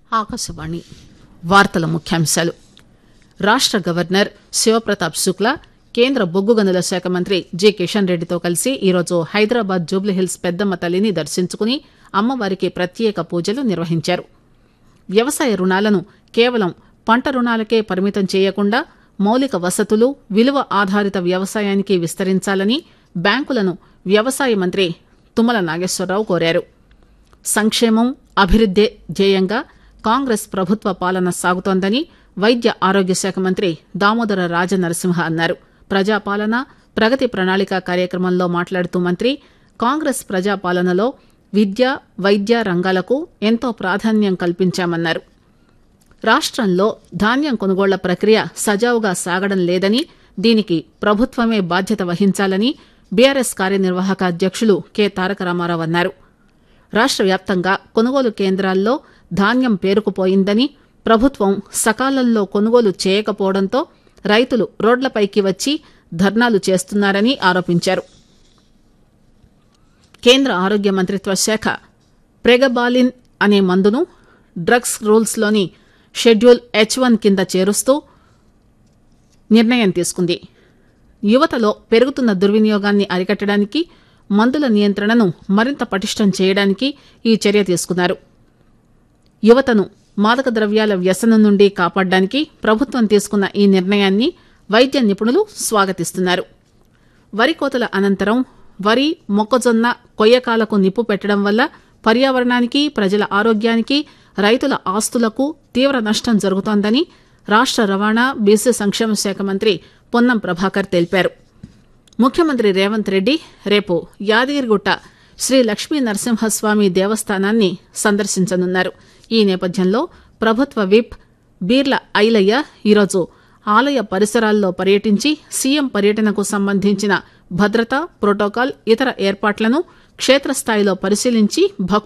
ఆకాశవాణి వార్తల ముఖ్యాంశాలు రాష్ట గవర్నర్ శివప్రతాప్ శుక్లా కేంద్ర బొగ్గు గనుల శాఖ మంత్రి జి కిషన్ రెడ్డితో కలిసి ఈరోజు హైదరాబాద్ జూబ్లీహిల్స్ పెద్దమ్మ తల్లిని దర్శించుకుని అమ్మవారికి ప్రత్యేక పూజలు నిర్వహించారు వ్యవసాయ రుణాలను కేవలం పంట రుణాలకే పరిమితం చేయకుండా మౌలిక వసతులు విలువ ఆధారిత వ్యవసాయానికి విస్తరించాలని బ్యాంకులను వ్యవసాయ మంత్రి తుమ్మల నాగేశ్వరరావు కోరారు సంక్షేమం అభివృద్దే ధ్యేయంగా కాంగ్రెస్ ప్రభుత్వ పాలన సాగుతోందని వైద్య ఆరోగ్య శాఖ మంత్రి దామోదర రాజనరసింహ అన్నారు ప్రజాపాలన ప్రగతి ప్రణాళిక కార్యక్రమంలో మాట్లాడుతూ మంత్రి కాంగ్రెస్ ప్రజాపాలనలో విద్య వైద్య రంగాలకు ఎంతో ప్రాధాన్యం కల్పించామన్నారు రాష్టంలో ధాన్యం కొనుగోళ్ల ప్రక్రియ సజావుగా సాగడం లేదని దీనికి ప్రభుత్వమే బాధ్యత వహించాలని బీఆర్ఎస్ కార్యనిర్వాహక అధ్యక్షులు కె తారక రామారావు అన్నారు రాష్ట వ్యాప్తంగా కొనుగోలు కేంద్రాల్లో ధాన్యం పేరుకుపోయిందని ప్రభుత్వం సకాలంలో కొనుగోలు చేయకపోవడంతో రైతులు రోడ్లపైకి వచ్చి ధర్నాలు చేస్తున్నారని ఆరోపించారు కేంద్ర ఆరోగ్య మంత్రిత్వ శాఖ ప్రెగబాలిన్ అనే మందును డ్రగ్స్ రూల్స్లోని షెడ్యూల్ హెచ్ వన్ కింద చేరుస్తూ నిర్ణయం తీసుకుంది యువతలో పెరుగుతున్న దుర్వినియోగాన్ని అరికట్టడానికి మందుల నియంత్రణను మరింత పటిష్టం చేయడానికి ఈ చర్య తీసుకున్నారు యువతను మాదక ద్రవ్యాల వ్యసనం నుండి కాపాడడానికి ప్రభుత్వం తీసుకున్న ఈ నిర్ణయాన్ని వైద్య నిపుణులు స్వాగతిస్తున్నారు వరి కోతల అనంతరం వరి మొక్కజొన్న కొయ్యకాలకు నిప్పు పెట్టడం వల్ల పర్యావరణానికి ప్రజల ఆరోగ్యానికి రైతుల ఆస్తులకు తీవ్ర నష్టం జరుగుతోందని రాష్ట రవాణా బీసీ సంక్షేమ శాఖ మంత్రి పొన్నం ప్రభాకర్ తెలిపారు ముఖ్యమంత్రి రేవంత్ రెడ్డి రేపు యాదగిరిగుట్ట శ్రీ లక్ష్మీ నరసింహస్వామి దేవస్థానాన్ని సందర్శించనున్నారు ఈ నేపథ్యంలో ప్రభుత్వ విప్ బీర్ల ఐలయ్య ఈరోజు ఆలయ పరిసరాల్లో పర్యటించి సీఎం పర్యటనకు సంబంధించిన భద్రత ప్రోటోకాల్ ఇతర ఏర్పాట్లను క్షేత్రస్థాయిలో పరిశీలించి భక్తులకు